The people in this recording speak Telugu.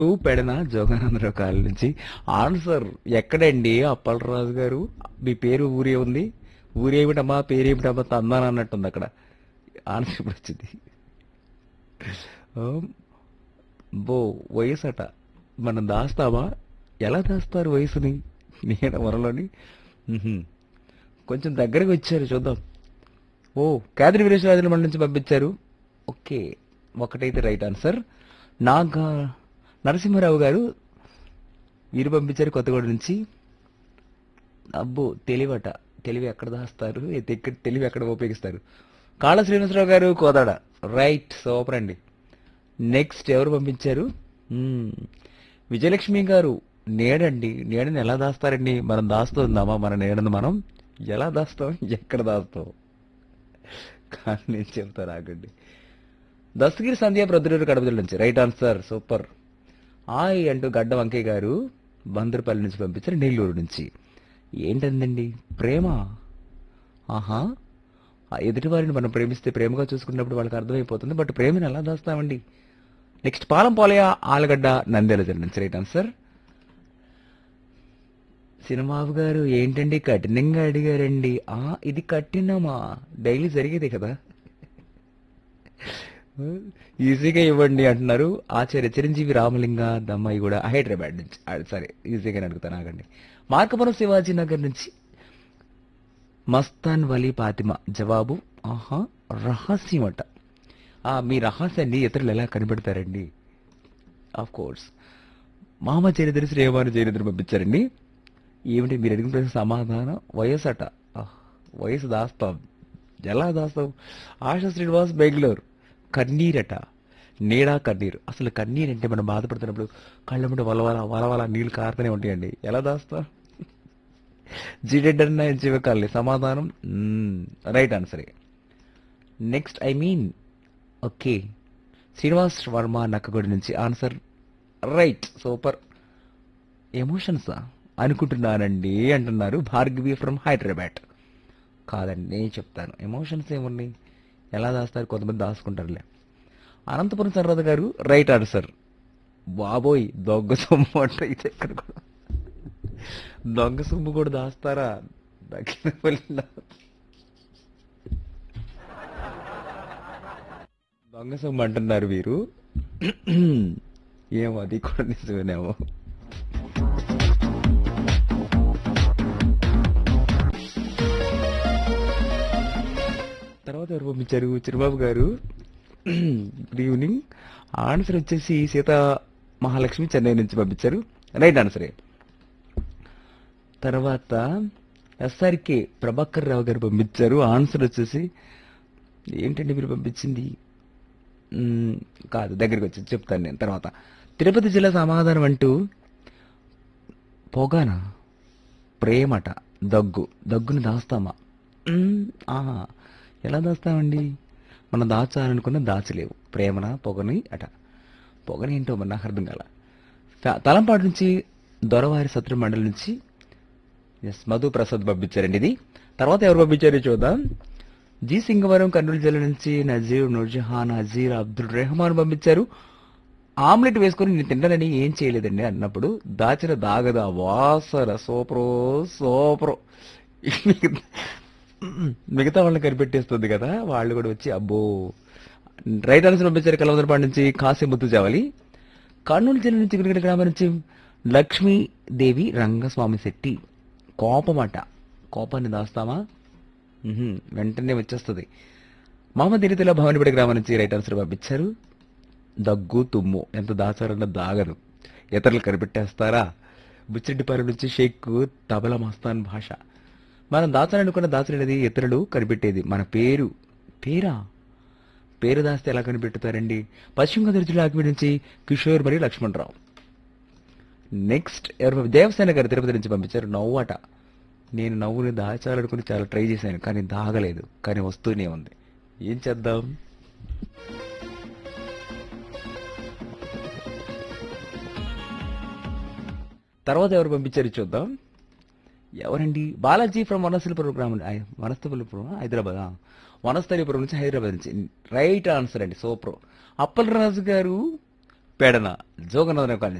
పెడన జోగానందరావు కాళ్ళ నుంచి ఆన్సర్ ఎక్కడండి అప్పలరాజు గారు మీ పేరు ఊరే ఉంది ఊరేమిటమ్మా పేరేమిటమ్మా తందాన అన్నట్టుంది అక్కడ ఆన్సర్ ఇప్పుడు వచ్చింది ఆమ్, బో వయసు అట మనం దాస్తామా ఎలా దాస్తారు వయసుని నేను వరలోని మ్హూ. కొంచెం దగ్గరకు వచ్చారు చూద్దాం ఓ కేంద్ర వీరేశ్వరాజుల మండలి నుంచి పంపించారు ఓకే ఒకటైతే రైట్ ఆన్సర్ నాగా నరసింహారావు గారు వీరు పంపించారు కొత్తగూడ నుంచి అబ్బో తెలివట తెలివి ఎక్కడ దాస్తారు ఇది ఎక్కడ తెలివి ఎక్కడ ఉపయోగిస్తారు కాళ శ్రీనివాసరావు గారు కోదాడ రైట్ సూపర్ అండి నెక్స్ట్ ఎవరు పంపించారు మ్మ్. విజయలక్ష్మి గారు నేడండి నీడని ఎలా దాస్తారండి మనం దాస్తుందామా మన నీడను మనం ఎలా దాస్తాం ఎక్కడ దాస్తాం కానీ నేను చెప్తాను ఆగండి దస్తగిరి సంధ్య ప్రొద్దుటూరు కడపల నుంచి రైట్ ఆన్సర్ సూపర్ ఆయ్ అంటూ గడ్డ వంకయ్య గారు బందరపల్లి నుంచి పంపించారు నెల్లూరు నుంచి ఏంటందండి ప్రేమ ఆహా ఆ ఎదుటి వారిని మనం ప్రేమిస్తే ప్రేమగా చూసుకున్నప్పుడు వాళ్ళకి అర్థమైపోతుంది బట్ ప్రేమను ఎలా దాస్తామండి నెక్స్ట్ పాలం పోలయ ఆలగడ్డ నంద్యాల జిల్లా నుంచి రైట్ ఆన్సర్ సినిమాబు గారు ఏంటండి కఠినంగా అడిగారండి ఆ ఇది కఠినమా డైలీ జరిగేదే కదా ఈజీగా ఇవ్వండి అంటున్నారు ఆచార్య చిరంజీవి రామలింగ దమ్మాయి కూడా హైదరాబాద్ నుంచి ఆ, సరే ఈజీగానే అడుగుతాను ఆగండి మార్కపురం శివాజీ నగర్ నుంచి మస్తాన్ వలీ ఫాతిమా జవాబు ఆహా రహస్యం అట ఆ, మీ రహస్యాన్ని ఇతరులు ఎలా కనిపెడతారండి ఆఫ్ కోర్స్ మామ చరిత్ర శ్రీవారు చరిత్ర పంపించారండి ఏమిటి మీరు అడిగిన ప్రశ్న సమాధానం వయసు అట ఆహ్, వయసు దాస్తాం ఎలా దాస్తాం ఆశా శ్రీనివాస్ బెంగళూరు కన్నీరట నీడా కన్నీరు అసలు కన్నీరు అంటే మనం బాధపడుతున్నప్పుడు కళ్ళ ముందు వలవల వలవల నీళ్ళు కారుతూనే ఉంటాయండి ఎలా దాస్తాం జీడెడ్ అన్న జీవకాలి సమాధానం రైట్ ఆన్సరే next I mean okay Srinivas Varma నక్కగొడి నుంచి ఆన్సర్ రైట్ సూపర్ ఎమోషన్సా అనుకుంటున్నానండి అంటున్నారు భార్గవి ఫ్రమ్ హైదరాబాద్ కాదండి నేను చెప్తాను ఎమోషన్స్ ఏమున్నాయి ఎలా దాస్తారు కొంతమంది దాచుకుంటారులే అనంతపురం సర్రద గారు రైట్ ఆన్సర్ బాబోయ్ దొంగ సొమ్ము అంటే ఇది ఎక్కడ కూడా దొంగ సొమ్ము కూడా దాస్తారా దక్కిన దొంగ సొమ్ము అంటున్నారు వీరు ఏమో అది కూడా నిజమేనేమో తర్వాత ఎవరు పంపించారు చిరుబాబు గారు గుడ్ ఈవినింగ్ ఆన్సర్ వచ్చేసి సీత మహాలక్ష్మి చెన్నై నుంచి పంపించారు రైట్ ఆన్సరే తర్వాత ఎస్ఆర్కే ప్రభాకర్ రావు గారు పంపించారు ఆన్సర్ వచ్చేసి ఏంటండి మీరు పంపించింది మ్మ్, కాదు దగ్గరికి వచ్చి చెప్తాను నేను తర్వాత తిరుపతి జిల్లా సమాధానం అంటూ పొగానా ప్రేమట దగ్గు దగ్గుని దాస్తామా మ్మ్, ఆహా ఎలా దాస్తామండి మనం దాచాలనుకున్న దాచలేవు ప్రేమన పొగని అట పొగని ఏంటో మరి నాకు అర్థం కాల త- తలంపాడు నుంచి దొరవారి సత్ర మండలి నుంచి ఎస్ మధు ప్రసాద్ పంపించారండి ఇది తర్వాత ఎవరు పంపించారో చూద్దాం జి సింగవరం కర్నూలు జిల్లా నుంచి నజీర్ నూర్జహాన్ హజీర్ అబ్దుల్ రెహమాన్ పంపించారు ఆమ్లెట్ వేసుకొని నేను తింటానని ఏం చేయలేదండి అన్నప్పుడు దాచిన దాగదా వాసన సూపరో సూపరో మిగతా వాళ్ళని కనిపెట్టేస్తుంది కదా వాళ్ళు కూడా వచ్చి అబ్బో రైట్ ఆన్సర్ పంపించారు కలవదరపాడు నుంచి కాశీముత్తు జావలి కర్నూలు జిల్లా నుంచి గురిగడ గ్రామం నుంచి లక్ష్మీదేవి రంగస్వామి శెట్టి కోపమట కోపాన్ని దాస్తామా మ్హూ, వెంటనే వచ్చేస్తుంది మహమ్మద్ ఇరితిలో భవనిపడి గ్రామం నుంచి రైట్ ఆన్సర్ పంపించారు దగ్గు తుమ్ము ఎంత దాచారన్న దాగదు ఇతరులు కనిపెట్టేస్తారా బుచ్చిరెడ్డిపాలెం నుంచి షేక్ తబల మస్తాన్ భాష మనం దాచాలనుకున్న దాచలేనిది ఇతరులు కనిపెట్టేది మన పేరు పేరా పేరు దాస్తే ఎలా కనిపెట్టుతారండి పశ్చిమ గోదావరి జిల్లా అగ్ని నుంచి కిషోర్ మరియు లక్ష్మణరావు నెక్స్ట్ ఎవరు దేవసేన గారు తిరుపతి నుంచి పంపించారు నవ్వట నేను నవ్వుని దాచాలనుకుని చాలా ట్రై చేశాను కానీ దాగలేదు కానీ వస్తూనే ఉంది ఏం చేద్దాం తర్వాత ఎవరు పంపించారు చూద్దాం ఎవరండి బాలాజీ ఫ్రమ్ వనస్థలిపురం గ్రామం ఐ- వనస్థలిపురం హైదరాబాద్ ఆ. వనస్థలిపురం నుంచి హైదరాబాద్ నుంచి రైట్ ఆన్సర్ అండి సూపర్ అప్పలరాజు గారు పెడన జోగనదన కాలనీ